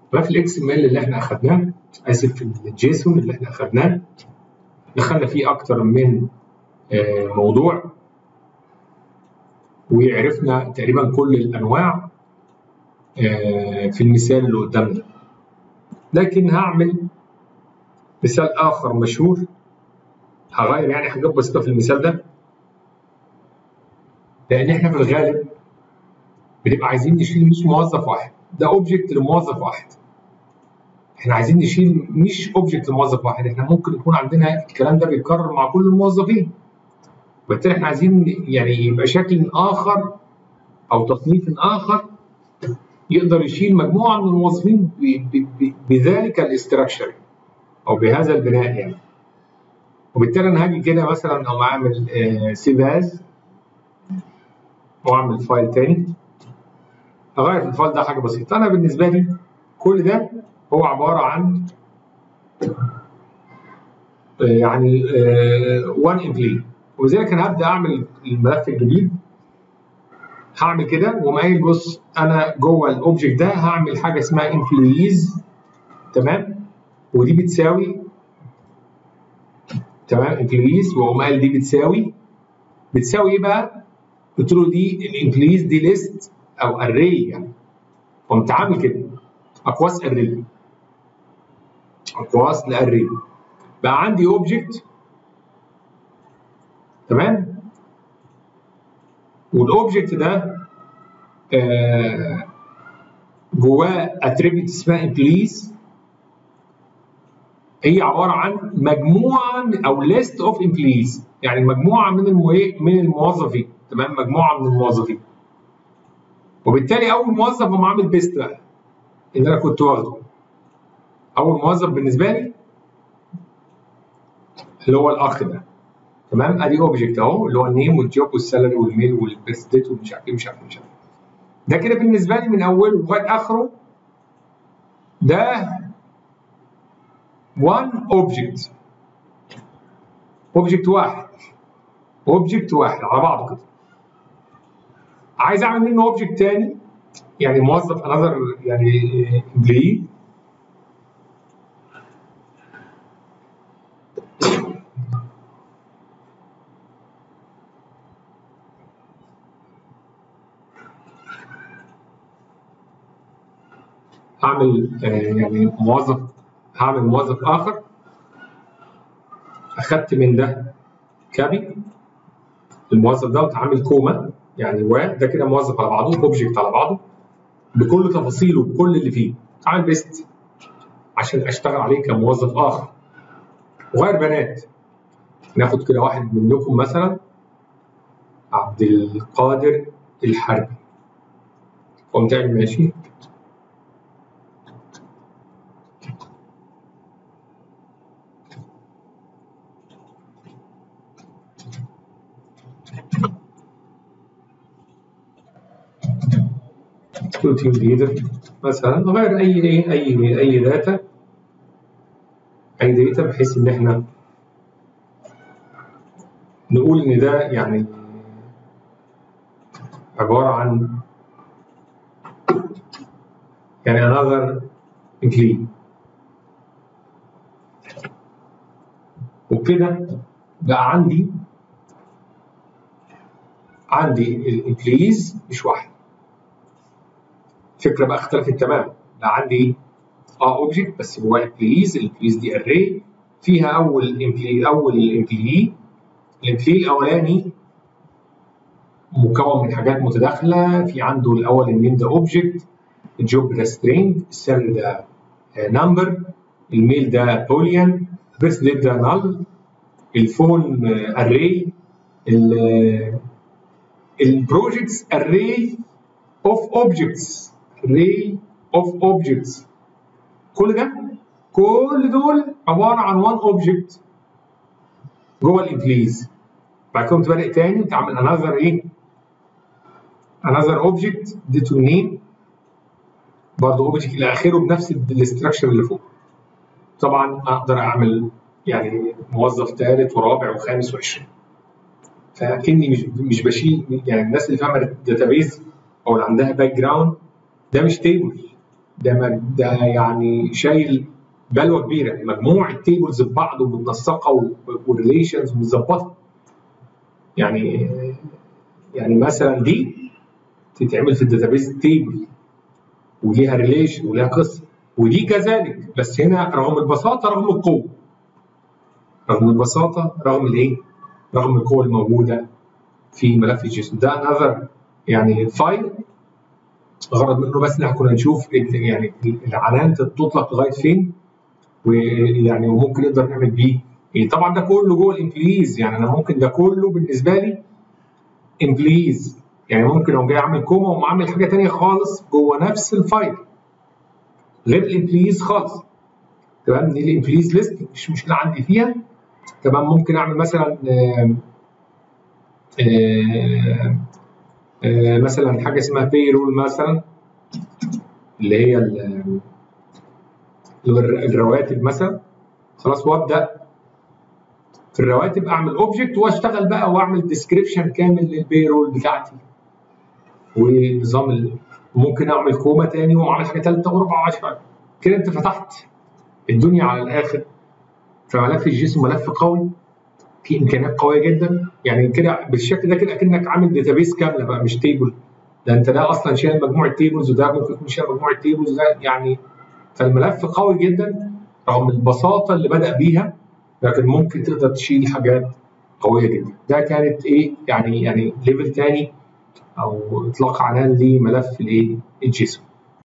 ملف الاكس ام ال اللي احنا اخدناه اسف في الجيسون اللي احنا اخدناه دخلنا فيه اكتر من آه، موضوع وعرفنا تقريبا كل الانواع آه، في المثال اللي قدامنا لكن هعمل مثال اخر مشهور هغير يعني حاجات بسيطه في المثال ده لان احنا في الغالب بنبقى عايزين نشيل مش موظف واحد ده اوبجكت لموظف واحد احنا عايزين نشيل مش اوبجكت لموظف واحد احنا ممكن يكون عندنا الكلام ده بيتكرر مع كل الموظفين وبالتالي احنا عايزين يعني يبقى شكل اخر او تصنيف اخر يقدر يشيل مجموعه من الموظفين بذلك الاستراكشر او بهذا البناء يعني وبالتالي انا هاجي كده مثلا او اعمل سيف از واعمل فايل تاني اغير في الفايل ده حاجه بسيطه انا بالنسبه لي كل ده هو عباره عن يعني وان امبلي ولذلك انا هبدا اعمل الملف الجديد هعمل كده وما قايل بص انا جوه الاوبجكت ده هعمل حاجه اسمها امبلويز تمام ودي بتساوي تمام امبلويز واقوم قايل دي بتساوي بتساوي ايه بقى؟ قلت له دي الامبلويز دي ليست او اري يعني قمت عامل كده اقواس اري اقواس لاري بقى عندي اوبجكت تمام والاوبجكت ده آه جواه اتريبيوت اسمها امبلويز هي عباره عن مجموعه او ليست اوف امبلويز يعني مجموعه من المو... من الموظفين تمام مجموعه من الموظفين وبالتالي اول موظف هم عامل بيست بقى اللي انا كنت واخده اول موظف بالنسبه لي اللي هو الاخ ده تمام ادي اوبجكت اهو اللي هو النيم والجوب والسالري والميل والبيست ديت ومش عارف ايه مش عارف مش عارف ده كده بالنسبه لي من اوله لغايه اخره ده one object اوبجكت واحد اوبجكت واحد على بعضه كده عايز اعمل منه اوبجكت تاني يعني موظف انذر يعني امبلوي هعمل يعني موظف هعمل موظف اخر اخدت من ده كابي الموظف ده واتعامل كوما يعني و ده كده موظف على بعضه اوبجكت على بعضه بكل تفاصيله بكل اللي فيه عامل بيست عشان اشتغل عليه كموظف اخر وغير بنات ناخد كده واحد منكم مثلا عبد القادر الحربي قمت قايل ماشي تيم ليدر مثلا غير اي اي اي اي داتا اي داتا بحيث ان احنا نقول ان ده يعني عباره عن يعني another employee وبكده بقى عندي عندي الامبلويز مش واحد الفكره بقى اختلفت تماما بقى عندي اه اوبجكت بس جواه امبلويز الامبلويز دي اري فيها اول امبلوي اول امبلوي الامبلوي الاولاني مكون من حاجات متداخله في عنده الاول النيم ده اوبجكت الجوب ده سترينج السالري ده نمبر الميل ده بوليان بيرث ديت ده نل الفون اري البروجكتس اري اوف اوبجكتس array of objects كل ده كل دول عباره عن one object جوه الامبليز بعد كده تبدا تاني تعمل another ايه another object دي to name برضه اوبجكت الى اخره بنفس الاستراكشر اللي فوق طبعا اقدر اعمل يعني موظف ثالث ورابع وخامس وعشرين فاكني مش مش بشيل يعني الناس اللي فاهمه الداتابيز او اللي عندها باك جراوند ده مش تيبل ده ده يعني شايل بلوه كبيره مجموع التيبلز ببعض ومتنسقه وريليشنز ومتظبطه يعني يعني مثلا دي تتعمل في الداتابيز تيبل وليها ريليشن وليها قصه ودي كذلك بس هنا رغم البساطه رغم القوه رغم البساطه رغم الايه؟ رغم القوه الموجوده في ملف الجسم ده انذر يعني فايل غرض منه بس ان احنا كنا نشوف يعني العنان تطلق لغايه فين ويعني وممكن نقدر نعمل بيه إيه طبعا ده كله جوه الامبليز يعني انا ممكن ده كله بالنسبه لي امبليز يعني ممكن اقوم جاي اعمل كوما واقوم عامل حاجه ثانيه خالص جوه نفس الفايل غير الامبليز خالص تمام دي الامبليز ليست مش مشكله عندي فيها تمام ممكن اعمل مثلا آآ آآ آآ مثلا حاجه اسمها باي رول مثلا اللي هي الرواتب مثلا خلاص وابدا في الرواتب اعمل اوبجكت واشتغل بقى واعمل ديسكريبشن كامل للبيرول بتاعتي ونظام ممكن اعمل كوما تاني واعمل حاجه ثالثه ورابعه وعشره كده انت فتحت الدنيا على الاخر فملف الجسم ملف قوي فيه امكانيات قويه جدا يعني كده بالشكل ده كده اكنك عامل داتابيس كامله بقى مش تيبل ده انت ده اصلا شايل مجموعه تيبلز وده ممكن يكون شايل مجموعه تيبلز ده يعني فالملف قوي جدا رغم البساطه اللي بدا بيها لكن ممكن تقدر تشيل حاجات قويه جدا ده كانت ايه يعني يعني ليفل تاني او اطلاق عنان لملف الايه الجيسون